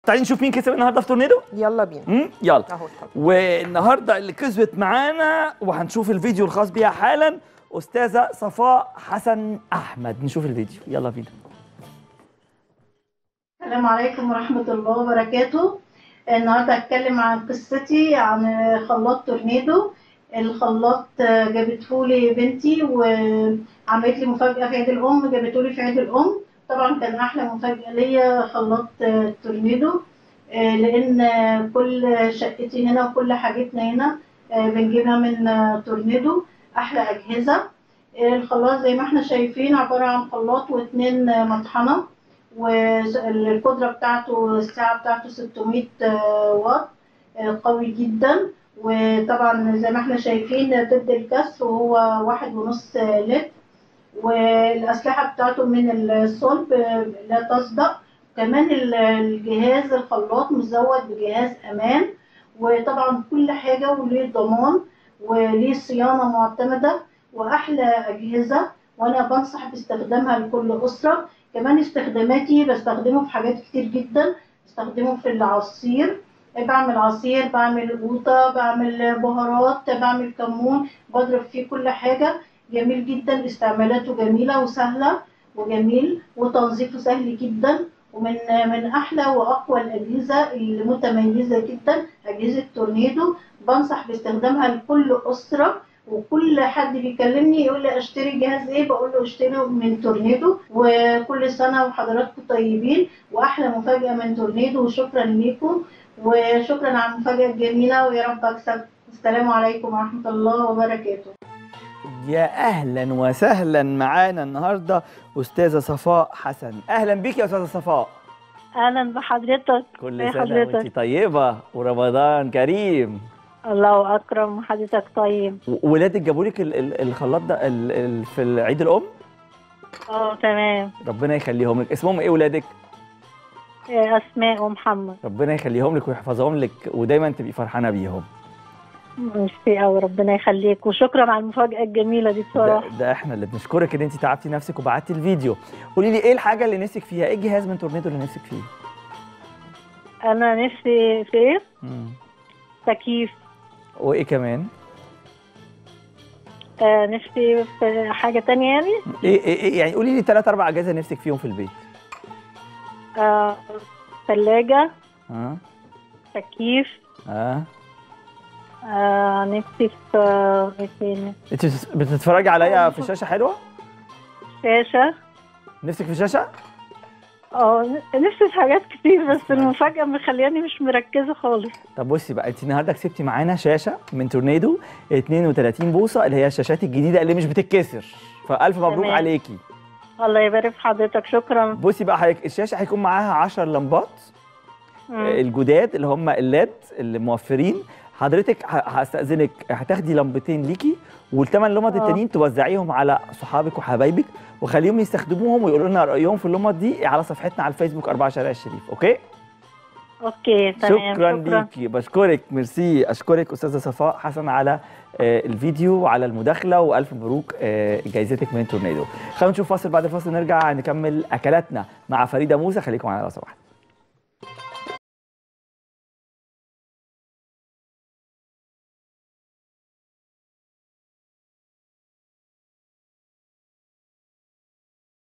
تعالي نشوف مين كسب النهارده في تورنيدو يلا بينا امم يلا اهو اتفضل. والنهارده اللي كسبت معانا وهنشوف الفيديو الخاص بيها حالا استاذه صفاء حسن احمد نشوف الفيديو يلا بينا السلام عليكم ورحمة الله وبركاته النهاردة هتكلم عن قصتي عن خلاط تورنيدو الخلاط جابته لي بنتي وعملت لي مفاجأة في عيد الأم جابته لي في عيد الأم طبعا كان أحلى مفاجأة ليا خلاط تورنيدو لأن كل شقتي هنا وكل حاجتنا هنا بنجيبها من تورنيدو أحلى أجهزة الخلاط زي ما احنا شايفين عبارة عن خلاط واتنين مطحنة والقدرة بتاعته الساعة بتاعته 600 واط قوي جدا وطبعا زي ما احنا شايفين ضد الكسر وهو واحد ونص لتر والأسلحة بتاعته من الصلب لا تصدأ كمان الجهاز الخلاط مزود بجهاز أمان وطبعا كل حاجة وليه ضمان وليه صيانة معتمدة وأحلى أجهزة وأنا بنصح باستخدامها لكل أسرة كمان استخداماتي بستخدمه في حاجات كتير جدا بستخدمه في العصير بعمل عصير بعمل قوطة بعمل بهارات بعمل كمون بضرب فيه كل حاجة جميل جدا استعمالاته جميلة وسهلة وجميل وتنظيفه سهل جدا ومن من احلى واقوى الاجهزه المتميزه جدا اجهزه تورنيدو بنصح باستخدامها لكل اسره وكل حد بيكلمني يقول لي اشتري جهاز ايه بقول له اشتري من تورنيدو وكل سنه وحضراتكم طيبين واحلى مفاجاه من تورنيدو وشكرا ليكم وشكرا على المفاجاه الجميله ويا رب اكسب السلام عليكم ورحمه الله وبركاته يا اهلا وسهلا معانا النهارده استاذه صفاء حسن اهلا بيك يا استاذه صفاء اهلا بحضرتك كل إيه سنه حضرتك؟ وانت طيبه ورمضان كريم الله اكرم حضرتك طيب و- ولادك جابوا لك ال- ال- الخلاط ده ال- ال- في عيد الام اه تمام ربنا يخليهم لك اسمهم ايه ولادك إيه، اسماء ومحمد ربنا يخليهم لك ويحفظهم لك ودايما تبقي فرحانه بيهم ميرسي قوي ربنا يخليك وشكرا على المفاجاه الجميله دي ده, بصراحه ده احنا اللي بنشكرك ان انت تعبتي نفسك وبعتي الفيديو قولي لي ايه الحاجه اللي نفسك فيها ايه الجهاز من تورنيدو اللي نفسك فيه انا نفسي في ايه مم. تكييف وايه كمان آه نفسي في حاجه تانية يعني ايه ايه, إيه يعني قولي لي ثلاث اربع اجهزه نفسك فيهم في البيت آه ثلاجه ها تكييف اه آه نفسي في آه، إيه تاني؟ انت بتس- بتتفرجي عليا في شاشه حلوه شاشه نفسك في شاشه اه نفسي في حاجات كتير بس المفاجاه مخلياني مش مركزه خالص طب بصي بقى انت النهارده كسبتي معانا شاشه من تورنيدو 32 بوصه اللي هي الشاشات الجديده اللي مش بتتكسر فالف مبروك تمام. عليكي الله يبارك في حضرتك شكرا بصي بقى حضرتك الشاشه هيكون معاها 10 لمبات مم. الجداد اللي هم اللاد اللي موفرين حضرتك ه- هستأذنك هتاخدي لمبتين ليكي والثمان لمبات آه. التانيين توزعيهم على صحابك وحبايبك وخليهم يستخدموهم ويقولوا لنا رأيهم في اللمبات دي على صفحتنا على الفيسبوك 4 شارع الشريف اوكي اوكي تمام شكرا, ليكي بشكرك ميرسي اشكرك استاذه صفاء حسن على آه، الفيديو وعلى المداخله والف مبروك آه، جايزتك من تورنيدو خلينا نشوف فاصل بعد الفاصل نرجع نكمل اكلاتنا مع فريده موسى خليكم معانا لو سمحت